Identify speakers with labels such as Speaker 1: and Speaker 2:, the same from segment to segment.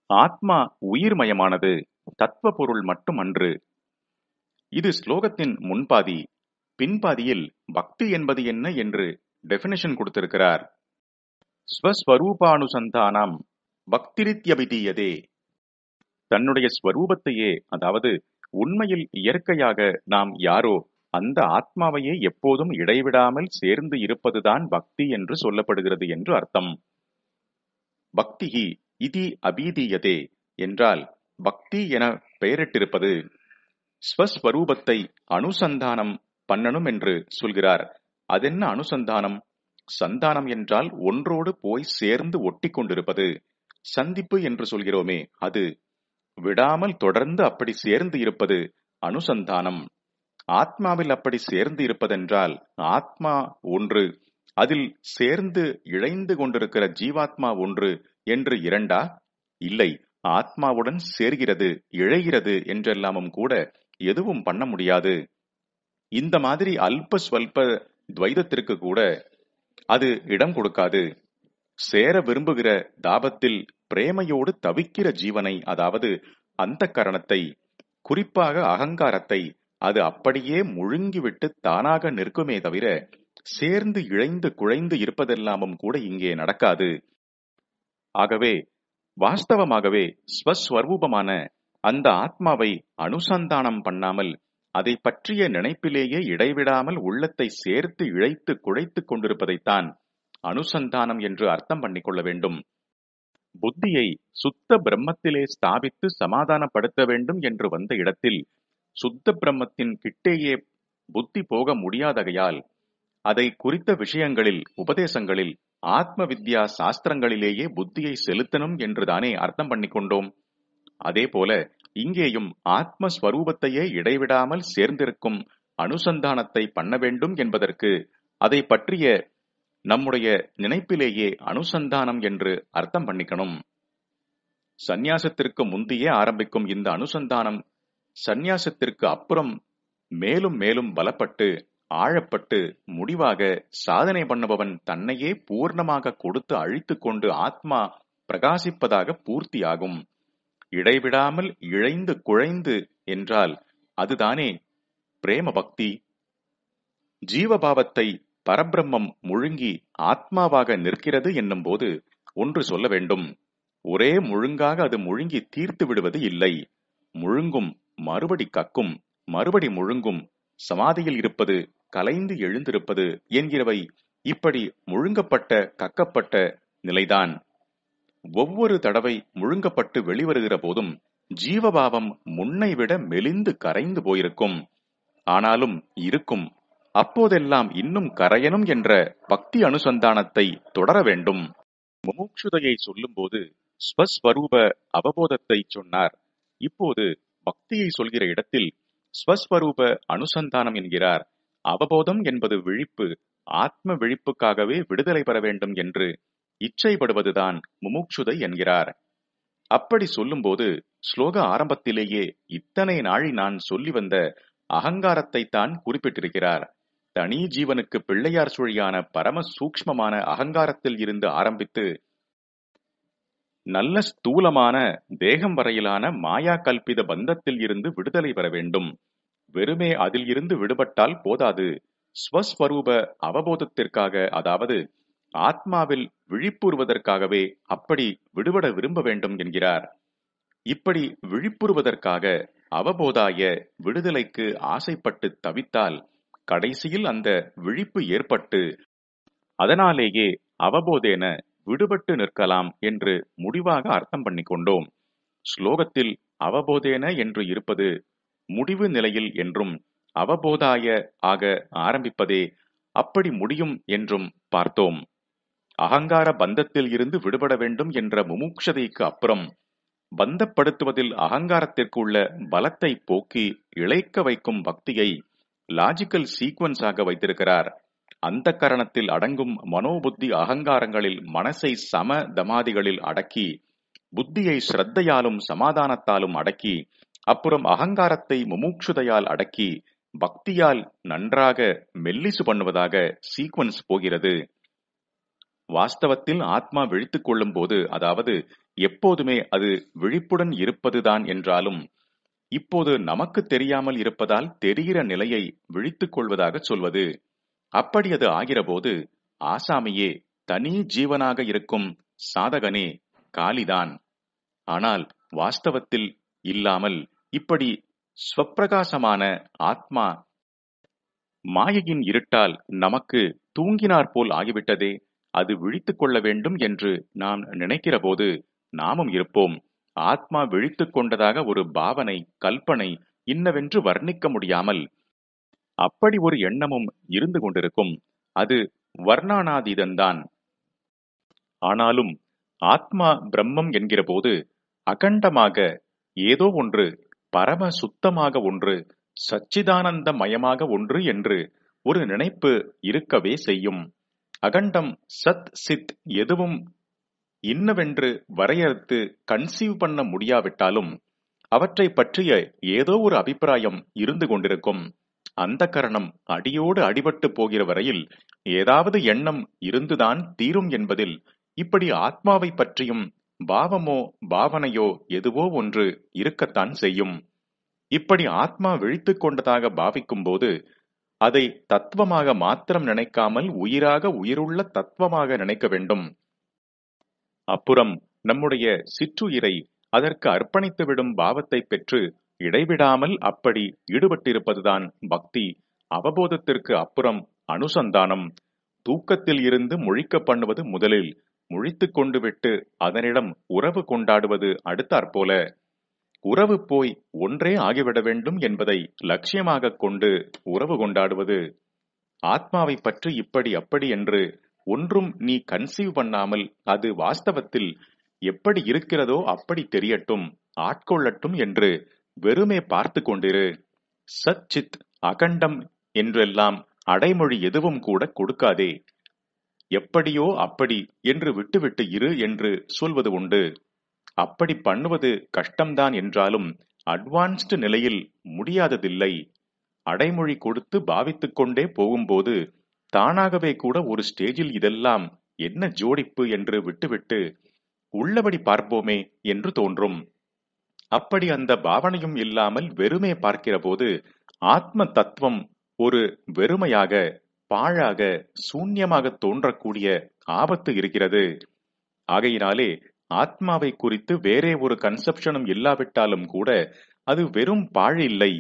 Speaker 1: ஆத்மா உயிர்மயமானது தத்துவ பொருள் மட்டுமன்று இது ஸ்லோகத்தின் முன்பாதி பின்பாதியில் பக்தி என்பது என்ன என்று டெபினிஷன் கொடுத்திருக்கிறார் ஸ்வஸ்வரூபானுசந்தானம் பக்திரித்யபிதீயதே தன்னுடைய ஸ்வரூபத்தையே அதாவது உண்மையில் இயற்கையாக நாம் யாரோ அந்த ஆத்மாவையே எப்போதும் இடைவிடாமல் சேர்ந்து இருப்பதுதான் பக்தி என்று சொல்லப்படுகிறது என்று அர்த்தம் பக்திஹி இதி அபீதீயதே என்றால் பக்தி என பெயரிட்டிருப்பது ஸ்வஸ்வரூபத்தை அனுசந்தானம் பண்ணணும் என்று சொல்கிறார் அதென்ன அனுசந்தானம் சந்தானம் என்றால் ஒன்றோடு போய் சேர்ந்து ஒட்டி கொண்டிருப்பது சந்திப்பு என்று சொல்கிறோமே அது விடாமல் தொடர்ந்து அப்படி சேர்ந்து இருப்பது அனுசந்தானம் ஆத்மாவில் அப்படி சேர்ந்து இருப்பதென்றால் ஆத்மா ஒன்று அதில் சேர்ந்து இழைந்து கொண்டிருக்கிற ஜீவாத்மா ஒன்று என்று இரண்டா இல்லை ஆத்மாவுடன் சேர்கிறது இழைகிறது என்றெல்லாமும் கூட எதுவும் பண்ண முடியாது இந்த மாதிரி அல்ப ஸ்வல்ப துவைதத்திற்கு கூட அது இடம் கொடுக்காது சேர விரும்புகிற தாபத்தில் பிரேமையோடு தவிக்கிற ஜீவனை அதாவது அந்த கரணத்தை குறிப்பாக அகங்காரத்தை அது அப்படியே முழுங்கிவிட்டு தானாக நிற்குமே தவிர சேர்ந்து இழைந்து குழைந்து இருப்பதெல்லாமும் கூட இங்கே நடக்காது ஆகவே வாஸ்தவமாகவே ஸ்வஸ்வரூபமான அந்த ஆத்மாவை அனுசந்தானம் பண்ணாமல் அதை பற்றிய நினைப்பிலேயே இடைவிடாமல் உள்ளத்தை சேர்த்து இழைத்து குழைத்துக் கொண்டிருப்பதைத்தான் அனுசந்தானம் என்று அர்த்தம் பண்ணிக்கொள்ள வேண்டும் புத்தியை சுத்த பிரம்மத்திலே ஸ்தாபித்து சமாதானப்படுத்த வேண்டும் என்று வந்த இடத்தில் சுத்த பிரம்மத்தின் கிட்டேயே புத்தி போக முடியாதகையால் அதை குறித்த விஷயங்களில் உபதேசங்களில் ஆத்ம வித்யா சாஸ்திரங்களிலேயே புத்தியை செலுத்தணும் என்றுதானே அர்த்தம் பண்ணிக்கொண்டோம் அதே போல இங்கேயும் ஆத்மஸ்வரூபத்தையே இடைவிடாமல் சேர்ந்திருக்கும் அனுசந்தானத்தை பண்ண வேண்டும் என்பதற்கு அதை பற்றிய நம்முடைய நினைப்பிலேயே அனுசந்தானம் என்று அர்த்தம் பண்ணிக்கணும் சந்நியாசத்திற்கு முந்தையே ஆரம்பிக்கும் இந்த அனுசந்தானம் சந்நியாசத்திற்கு அப்புறம் மேலும் மேலும் பலப்பட்டு ஆழப்பட்டு முடிவாக சாதனை பண்ணுபவன் தன்னையே பூர்ணமாக கொடுத்து அழித்துக் கொண்டு ஆத்மா பிரகாசிப்பதாக பூர்த்தியாகும் இடைவிடாமல் இழைந்து குழைந்து என்றால் அதுதானே பிரேம பக்தி ஜீவபாவத்தை பரபிரம்மம் முழுங்கி ஆத்மாவாக நிற்கிறது என்னும் போது ஒன்று சொல்ல வேண்டும் ஒரே முழுங்காக அது முழுங்கி தீர்த்து விடுவது இல்லை முழுங்கும் மறுபடி கக்கும் மறுபடி முழுங்கும் சமாதியில் இருப்பது கலைந்து எழுந்திருப்பது என்கிறவை இப்படி முழுங்கப்பட்ட கக்கப்பட்ட நிலைதான் ஒவ்வொரு தடவை முழுங்கப்பட்டு வெளிவருகிற போதும் ஜீவபாவம் முன்னை விட மெலிந்து கரைந்து போயிருக்கும் ஆனாலும் இருக்கும் அப்போதெல்லாம் இன்னும் கரையணும் என்ற பக்தி அனுசந்தானத்தை தொடர வேண்டும் முமுட்சுதையை சொல்லும்போது ஸ்வஸ்வரூப அவபோதத்தை சொன்னார் இப்போது பக்தியை சொல்கிற இடத்தில் ஸ்வஸ்வரூப அனுசந்தானம் என்கிறார் அவபோதம் என்பது விழிப்பு ஆத்ம விழிப்புக்காகவே விடுதலை பெற வேண்டும் என்று இச்சைப்படுவதுதான் முமுட்சுதை என்கிறார் அப்படி சொல்லும்போது ஸ்லோக ஆரம்பத்திலேயே இத்தனை நாளி நான் சொல்லி வந்த அகங்காரத்தை தான் குறிப்பிட்டிருக்கிறார் தனி ஜீவனுக்கு பிள்ளையார் சுழியான பரம சூக்ஷ்மமான அகங்காரத்தில் இருந்து ஆரம்பித்து நல்ல ஸ்தூலமான தேகம் வரையிலான மாயா கல்பித பந்தத்தில் இருந்து விடுதலை பெற வேண்டும் வெறுமே அதில் இருந்து விடுபட்டால் போதாது ஸ்வஸ்வரூப அவபோதத்திற்காக அதாவது ஆத்மாவில் விழிப்புறுவதற்காகவே அப்படி விடுபட விரும்ப வேண்டும் என்கிறார் இப்படி விழிப்புறுவதற்காக அவபோதாய விடுதலைக்கு ஆசைப்பட்டு தவித்தால் கடைசியில் அந்த விழிப்பு ஏற்பட்டு அதனாலேயே அவபோதேன விடுபட்டு நிற்கலாம் என்று முடிவாக அர்த்தம் பண்ணிக்கொண்டோம் ஸ்லோகத்தில் அவபோதேன என்று இருப்பது முடிவு நிலையில் என்றும் அவபோதாய ஆக ஆரம்பிப்பதே அப்படி முடியும் என்றும் பார்த்தோம் அகங்கார பந்தத்தில் இருந்து விடுபட வேண்டும் என்ற முமுட்சதைக்கு அப்புறம் பந்தப்படுத்துவதில் அகங்காரத்திற்கு உள்ள பலத்தை போக்கி இழைக்க வைக்கும் பக்தியை லாஜிக்கல் சீக்வன்ஸாக வைத்திருக்கிறார் அந்த கரணத்தில் அடங்கும் மனோபுத்தி அகங்காரங்களில் மனசை சம தமாதிகளில் அடக்கி புத்தியை ஸ்ரத்தையாலும் சமாதானத்தாலும் அடக்கி அப்புறம் அகங்காரத்தை முமுட்சுதையால் அடக்கி பக்தியால் நன்றாக மெல்லிசு பண்ணுவதாக சீக்வன்ஸ் போகிறது வாஸ்தவத்தில் ஆத்மா விழித்துக் கொள்ளும் போது அதாவது எப்போதுமே அது விழிப்புடன் இருப்பதுதான் என்றாலும் இப்போது நமக்கு தெரியாமல் இருப்பதால் தெரிகிற நிலையை விழித்துக் கொள்வதாக சொல்வது அப்படி அது ஆகிறபோது ஆசாமியே தனி ஜீவனாக இருக்கும் சாதகனே காலிதான் ஆனால் வாஸ்தவத்தில் இல்லாமல் இப்படி ஸ்வப்பிரகாசமான ஆத்மா மாயையின் இருட்டால் நமக்கு தூங்கினார் போல் ஆகிவிட்டதே அது விழித்துக் கொள்ள வேண்டும் என்று நாம் நினைக்கிற போது நாமும் இருப்போம் ஆத்மா விழித்துக் கொண்டதாக ஒரு பாவனை கல்பனை இன்னவென்று வர்ணிக்க முடியாமல் அப்படி ஒரு எண்ணமும் இருந்து கொண்டிருக்கும் அது வர்ணானாதீதந்தான் ஆனாலும் ஆத்மா பிரம்மம் என்கிற போது அகண்டமாக ஏதோ ஒன்று பரம சுத்தமாக ஒன்று சச்சிதானந்த மயமாக ஒன்று என்று ஒரு நினைப்பு இருக்கவே செய்யும் அகண்டம் சத் சித் எதுவும் இன்னவென்று வரையறுத்து கன்சீவ் பண்ண முடியாவிட்டாலும் அவற்றை பற்றிய ஏதோ ஒரு அபிப்பிராயம் இருந்து கொண்டிருக்கும் அந்த கரணம் அடியோடு அடிபட்டு போகிற வரையில் ஏதாவது எண்ணம் இருந்துதான் தீரும் என்பதில் இப்படி ஆத்மாவை பற்றியும் பாவமோ பாவனையோ எதுவோ ஒன்று இருக்கத்தான் செய்யும் இப்படி ஆத்மா விழித்துக் கொண்டதாக பாவிக்கும் போது அதை தத்துவமாக மாத்திரம் நினைக்காமல் உயிராக உயிருள்ள தத்துவமாக நினைக்க வேண்டும் அப்புறம் நம்முடைய சிற்றுயிரை அதற்கு அர்ப்பணித்துவிடும் பாவத்தை பெற்று இடைவிடாமல் அப்படி ஈடுபட்டிருப்பதுதான் பக்தி அவபோதத்திற்கு அப்புறம் அனுசந்தானம் தூக்கத்தில் இருந்து முழிக்க பண்ணுவது முதலில் முழித்துக் கொண்டு விட்டு அதனிடம் உறவு கொண்டாடுவது அடுத்தாற்போல உறவு போய் ஒன்றே ஆகிவிட வேண்டும் என்பதை லட்சியமாக கொண்டு உறவு கொண்டாடுவது ஆத்மாவை பற்றி இப்படி அப்படி என்று ஒன்றும் நீ கன்சீவ் பண்ணாமல் அது வாஸ்தவத்தில் எப்படி இருக்கிறதோ அப்படி தெரியட்டும் ஆட்கொள்ளட்டும் என்று வெறுமே பார்த்து கொண்டிரு சச்சித் அகண்டம் என்றெல்லாம் அடைமொழி எதுவும் கூட கொடுக்காதே எப்படியோ அப்படி என்று விட்டுவிட்டு இரு என்று சொல்வது உண்டு அப்படி பண்ணுவது கஷ்டம்தான் என்றாலும் அட்வான்ஸ்டு நிலையில் முடியாததில்லை அடைமொழி கொடுத்து பாவித்துக் கொண்டே போகும்போது தானாகவே கூட ஒரு ஸ்டேஜில் இதெல்லாம் என்ன ஜோடிப்பு என்று விட்டுவிட்டு உள்ளபடி பார்ப்போமே என்று தோன்றும் அப்படி அந்த பாவனையும் இல்லாமல் வெறுமே பார்க்கிற போது ஆத்ம தத்துவம் ஒரு வெறுமையாக பாழாக சூன்யமாக தோன்றக்கூடிய ஆபத்து இருக்கிறது ஆகையினாலே ஆத்மாவை குறித்து வேறே ஒரு கன்செப்ஷனும் இல்லாவிட்டாலும் கூட அது வெறும் பாழ் இல்லை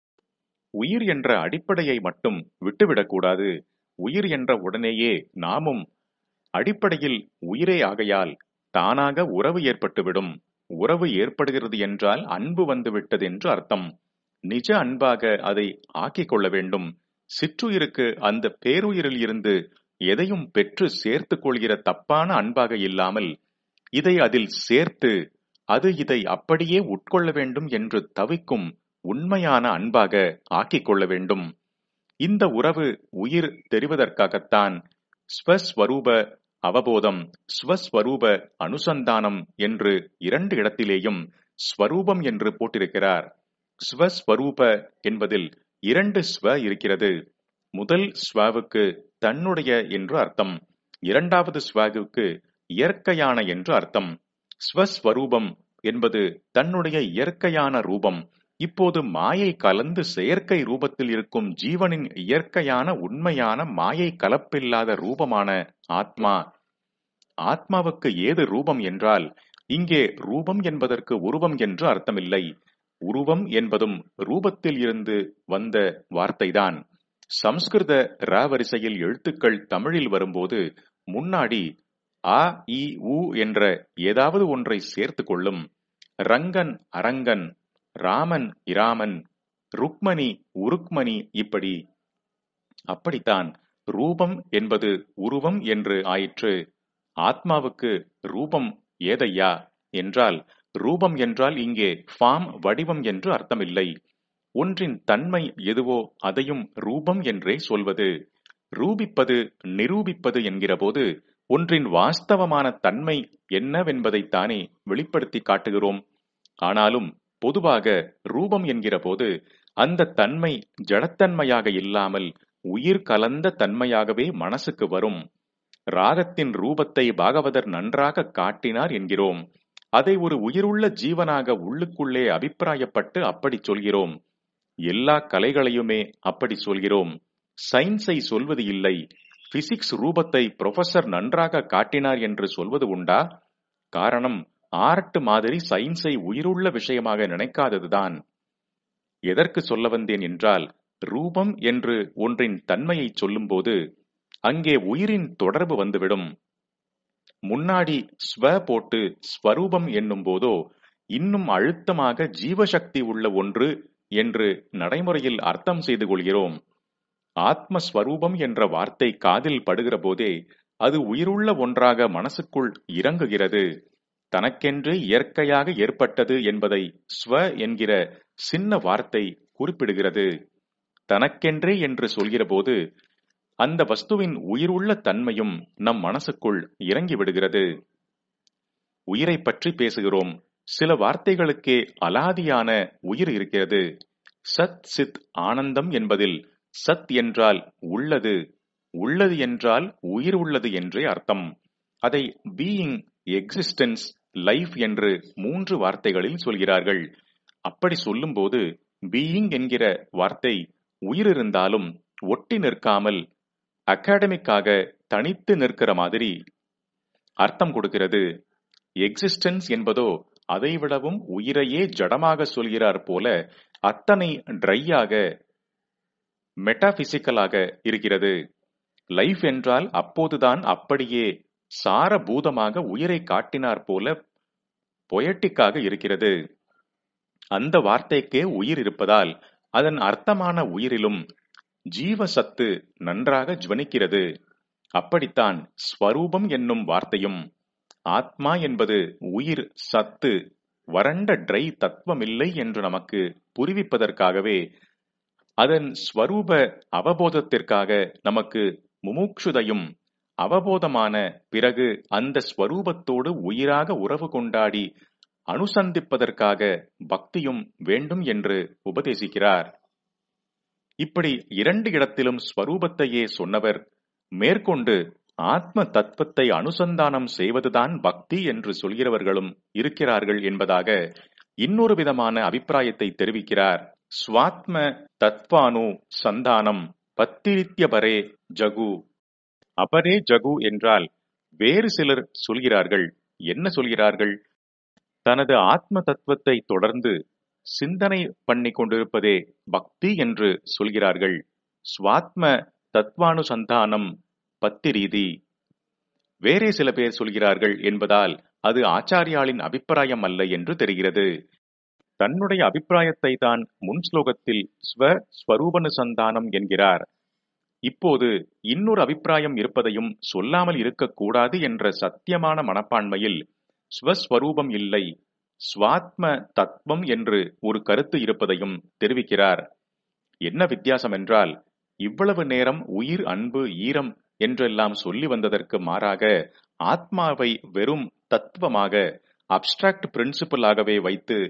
Speaker 1: உயிர் என்ற அடிப்படையை மட்டும் விட்டுவிடக்கூடாது உயிர் என்ற உடனேயே நாமும் அடிப்படையில் உயிரே ஆகையால் தானாக உறவு ஏற்பட்டுவிடும் உறவு ஏற்படுகிறது என்றால் அன்பு வந்துவிட்டது என்று அர்த்தம் நிஜ அன்பாக அதை ஆக்கிக் கொள்ள வேண்டும் சிற்றுயிருக்கு அந்த பேருயிரில் இருந்து எதையும் பெற்று சேர்த்துக் கொள்கிற தப்பான அன்பாக இல்லாமல் இதை அதில் சேர்த்து அது இதை அப்படியே உட்கொள்ள வேண்டும் என்று தவிக்கும் உண்மையான அன்பாக ஆக்கிக் கொள்ள வேண்டும் இந்த உறவு உயிர் தெரிவதற்காகத்தான் ஸ்வஸ்வரூப அவபோதம் ஸ்வஸ்வரூப அனுசந்தானம் என்று இரண்டு இடத்திலேயும் ஸ்வரூபம் என்று போட்டிருக்கிறார் ஸ்வஸ்வரூப என்பதில் இரண்டு ஸ்வ இருக்கிறது முதல் ஸ்வாவுக்கு தன்னுடைய என்று அர்த்தம் இரண்டாவது ஸ்வாகுக்கு இயற்கையான என்று அர்த்தம் ஸ்வஸ்வரூபம் என்பது தன்னுடைய இயற்கையான ரூபம் இப்போது மாயை கலந்து செயற்கை ரூபத்தில் இருக்கும் ஜீவனின் இயற்கையான உண்மையான மாயை கலப்பில்லாத ரூபமான ஆத்மா ஆத்மாவுக்கு ஏது ரூபம் என்றால் இங்கே ரூபம் என்பதற்கு உருவம் என்று அர்த்தமில்லை உருவம் என்பதும் ரூபத்தில் இருந்து வந்த வார்த்தைதான் சம்ஸ்கிருத ர வரிசையில் எழுத்துக்கள் தமிழில் வரும்போது முன்னாடி அ இ உ என்ற ஏதாவது ஒன்றை சேர்த்து கொள்ளும் ரங்கன் அரங்கன் ராமன் இராமன் ருக்மணி உருக்மணி இப்படி அப்படித்தான் ரூபம் என்பது உருவம் என்று ஆயிற்று ஆத்மாவுக்கு ரூபம் ஏதையா என்றால் ரூபம் என்றால் இங்கே ஃபார்ம் வடிவம் என்று அர்த்தமில்லை ஒன்றின் தன்மை எதுவோ அதையும் ரூபம் என்றே சொல்வது ரூபிப்பது நிரூபிப்பது என்கிறபோது ஒன்றின் வாஸ்தவமான தன்மை என்னவென்பதைத்தானே வெளிப்படுத்தி காட்டுகிறோம் ஆனாலும் பொதுவாக ரூபம் என்கிற போது அந்த தன்மை ஜடத்தன்மையாக இல்லாமல் உயிர் கலந்த தன்மையாகவே மனசுக்கு வரும் ராகத்தின் ரூபத்தை பாகவதர் நன்றாக காட்டினார் என்கிறோம் அதை ஒரு உயிருள்ள ஜீவனாக உள்ளுக்குள்ளே அபிப்பிராயப்பட்டு அப்படி சொல்கிறோம் எல்லா கலைகளையுமே அப்படி சொல்கிறோம் சயின்ஸை சொல்வது இல்லை பிசிக்ஸ் ரூபத்தை ப்ரொஃபசர் நன்றாக காட்டினார் என்று சொல்வது உண்டா காரணம் ஆர்ட் மாதிரி சயின்ஸை உயிருள்ள விஷயமாக நினைக்காததுதான் எதற்கு சொல்ல வந்தேன் என்றால் ரூபம் என்று ஒன்றின் தன்மையை சொல்லும்போது அங்கே உயிரின் தொடர்பு வந்துவிடும் முன்னாடி ஸ்வ போட்டு ஸ்வரூபம் என்னும் போதோ இன்னும் அழுத்தமாக ஜீவசக்தி உள்ள ஒன்று என்று நடைமுறையில் அர்த்தம் செய்து கொள்கிறோம் ஆத்மஸ்வரூபம் என்ற வார்த்தை காதில் படுகிற போதே அது உயிருள்ள ஒன்றாக மனசுக்குள் இறங்குகிறது தனக்கென்று இயற்கையாக ஏற்பட்டது என்பதை ஸ்வ என்கிற சின்ன வார்த்தை குறிப்பிடுகிறது தனக்கென்றே என்று சொல்கிறபோது அந்த வஸ்துவின் உயிருள்ள தன்மையும் நம் மனசுக்குள் இறங்கி விடுகிறது உயிரை பற்றி பேசுகிறோம் சில வார்த்தைகளுக்கே அலாதியான உயிர் இருக்கிறது சத் சித் ஆனந்தம் என்பதில் சத் என்றால் உள்ளது உள்ளது என்றால் உயிர் உள்ளது என்றே அர்த்தம் அதை பீயிங் எக்ஸிஸ்டன்ஸ் லைஃப் என்று மூன்று வார்த்தைகளில் சொல்கிறார்கள் அப்படி சொல்லும்போது பீயிங் என்கிற வார்த்தை உயிர் இருந்தாலும் ஒட்டி நிற்காமல் அகாடமிக்காக தனித்து நிற்கிற மாதிரி அர்த்தம் கொடுக்கிறது எக்ஸிஸ்டன்ஸ் என்பதோ அதைவிடவும் உயிரையே ஜடமாக சொல்கிறார் போல அத்தனை ட்ரையாக மெட்டாபிசிக்கலாக இருக்கிறது லைஃப் என்றால் அப்போதுதான் அப்படியே சாரபூதமாக உயிரை காட்டினார் போல பொயட்டிக்காக இருக்கிறது அந்த வார்த்தைக்கே உயிர் இருப்பதால் அதன் அர்த்தமான உயிரிலும் ஜீவசத்து நன்றாக ஜுவனிக்கிறது அப்படித்தான் ஸ்வரூபம் என்னும் வார்த்தையும் ஆத்மா என்பது உயிர் சத்து வறண்ட ட்ரை தத்துவமில்லை என்று நமக்கு புரிவிப்பதற்காகவே அதன் ஸ்வரூப அவபோதத்திற்காக நமக்கு முமுட்சுதையும் அவபோதமான பிறகு அந்த ஸ்வரூபத்தோடு உயிராக உறவு கொண்டாடி அனுசந்திப்பதற்காக பக்தியும் வேண்டும் என்று உபதேசிக்கிறார் இப்படி இரண்டு இடத்திலும் ஸ்வரூபத்தையே சொன்னவர் மேற்கொண்டு ஆத்ம தத்துவத்தை அனுசந்தானம் செய்வதுதான் பக்தி என்று சொல்கிறவர்களும் இருக்கிறார்கள் என்பதாக இன்னொரு விதமான அபிப்பிராயத்தை தெரிவிக்கிறார் ஸ்வாத்ம தத்வானு சந்தானம் பத்திரித்யபரே ஜகு அபரே ஜகு என்றால் வேறு சிலர் சொல்கிறார்கள் என்ன சொல்கிறார்கள் தனது ஆத்ம தத்துவத்தை தொடர்ந்து சிந்தனை பண்ணி கொண்டிருப்பதே பக்தி என்று சொல்கிறார்கள் ஸ்வாத்ம தத்வானுசந்தானம் பத்திரீதி வேறே சில பேர் சொல்கிறார்கள் என்பதால் அது ஆச்சாரியாளின் அபிப்பிராயம் அல்ல என்று தெரிகிறது தன்னுடைய அபிப்பிராயத்தை தான் முன் ஸ்லோகத்தில் ஸ்வ ஸ்வரூபனுசந்தானம் என்கிறார் இப்போது இன்னொரு அபிப்பிராயம் இருப்பதையும் சொல்லாமல் இருக்கக்கூடாது என்ற சத்தியமான மனப்பான்மையில் ஸ்வஸ்வரூபம் இல்லை ஸ்வாத்ம தத்துவம் என்று ஒரு கருத்து இருப்பதையும் தெரிவிக்கிறார் என்ன வித்தியாசம் என்றால் இவ்வளவு நேரம் உயிர் அன்பு ஈரம் என்றெல்லாம் சொல்லி வந்ததற்கு மாறாக ஆத்மாவை வெறும் தத்துவமாக அப்டிராக்ட் பிரின்சிபலாகவே வைத்து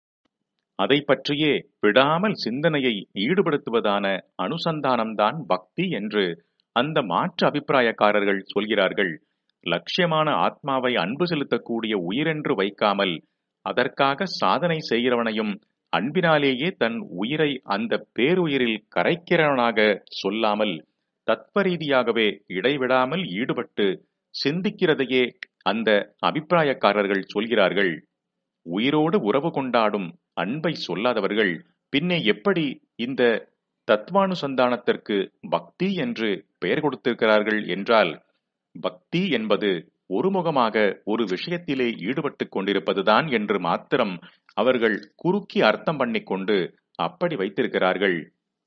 Speaker 1: அதை பற்றியே விடாமல் சிந்தனையை ஈடுபடுத்துவதான அனுசந்தானம்தான் பக்தி என்று அந்த மாற்று அபிப்பிராயக்காரர்கள் சொல்கிறார்கள் லட்சியமான ஆத்மாவை அன்பு செலுத்தக்கூடிய உயிரென்று வைக்காமல் அதற்காக சாதனை செய்கிறவனையும் அன்பினாலேயே தன் உயிரை அந்த பேருயிரில் கரைக்கிறவனாக சொல்லாமல் தத்வ ரீதியாகவே இடைவிடாமல் ஈடுபட்டு சிந்திக்கிறதையே அந்த அபிப்பிராயக்காரர்கள் சொல்கிறார்கள் உயிரோடு உறவு கொண்டாடும் அன்பை சொல்லாதவர்கள் பின்னே எப்படி இந்த தத்வானுசந்தானத்திற்கு பக்தி என்று பெயர் கொடுத்திருக்கிறார்கள் என்றால் பக்தி என்பது ஒருமுகமாக ஒரு விஷயத்திலே ஈடுபட்டுக் கொண்டிருப்பதுதான் என்று மாத்திரம் அவர்கள் குறுக்கி அர்த்தம் பண்ணிக்கொண்டு அப்படி வைத்திருக்கிறார்கள்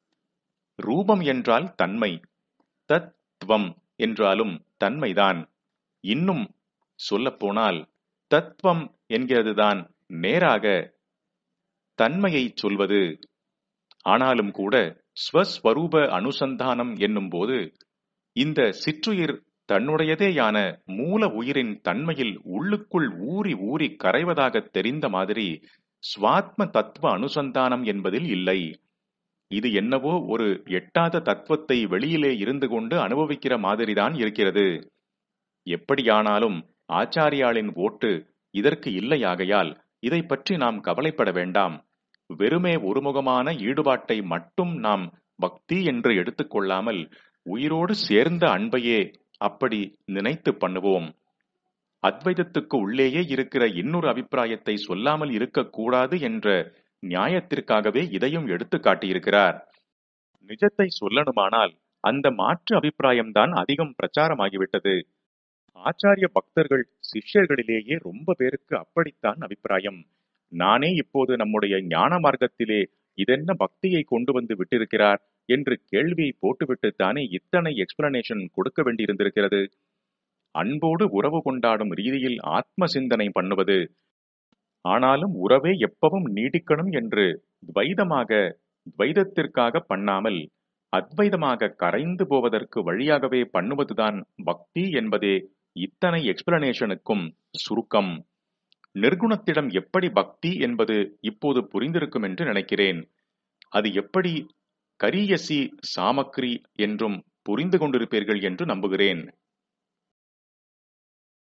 Speaker 1: ரூபம் என்றால் தன்மை தத்துவம் என்றாலும் தன்மைதான் இன்னும் சொல்லப்போனால் தத்துவம் என்கிறதுதான் நேராக தன்மையை சொல்வது ஆனாலும் கூட ஸ்வஸ்வரூப அனுசந்தானம் என்னும் போது இந்த சிற்றுயிர் தன்னுடையதேயான மூல உயிரின் தன்மையில் உள்ளுக்குள் ஊறி ஊறி கரைவதாக தெரிந்த மாதிரி ஸ்வாத்ம தத்துவ அனுசந்தானம் என்பதில் இல்லை இது என்னவோ ஒரு எட்டாத தத்துவத்தை வெளியிலே இருந்து கொண்டு அனுபவிக்கிற மாதிரிதான் இருக்கிறது எப்படியானாலும் ஆச்சாரியாளின் ஓட்டு இதற்கு இல்லையாகையால் இதை பற்றி நாம் கவலைப்பட வேண்டாம் வெறுமே ஒருமுகமான ஈடுபாட்டை மட்டும் நாம் பக்தி என்று எடுத்துக்கொள்ளாமல் உயிரோடு சேர்ந்த அன்பையே அப்படி நினைத்து பண்ணுவோம் அத்வைதத்துக்கு உள்ளேயே இருக்கிற இன்னொரு அபிப்பிராயத்தை சொல்லாமல் இருக்கக்கூடாது என்ற நியாயத்திற்காகவே இதையும் எடுத்து காட்டியிருக்கிறார் நிஜத்தை சொல்லணுமானால் அந்த மாற்று அபிப்பிராயம்தான் அதிகம் பிரச்சாரமாகிவிட்டது ஆச்சாரிய பக்தர்கள் சிஷ்யர்களிலேயே ரொம்ப பேருக்கு அப்படித்தான் அபிப்பிராயம் நானே இப்போது நம்முடைய ஞான மார்க்கத்திலே இதென்ன பக்தியை கொண்டு வந்து விட்டிருக்கிறார் என்று கேள்வியை போட்டுவிட்டுத்தானே இத்தனை எக்ஸ்பிளனேஷன் கொடுக்க வேண்டியிருந்திருக்கிறது அன்போடு உறவு கொண்டாடும் ரீதியில் ஆத்ம சிந்தனை பண்ணுவது ஆனாலும் உறவே எப்பவும் நீடிக்கணும் என்று துவைதமாக துவைதத்திற்காக பண்ணாமல் அத்வைதமாக கரைந்து போவதற்கு வழியாகவே பண்ணுவதுதான் பக்தி என்பதே இத்தனை எக்ஸ்பிளனேஷனுக்கும் சுருக்கம் நிர்குணத்திடம் எப்படி பக்தி என்பது இப்போது புரிந்திருக்கும் என்று நினைக்கிறேன் அது எப்படி கரியசி சாமக்ரி என்றும் புரிந்து கொண்டிருப்பீர்கள் என்று நம்புகிறேன்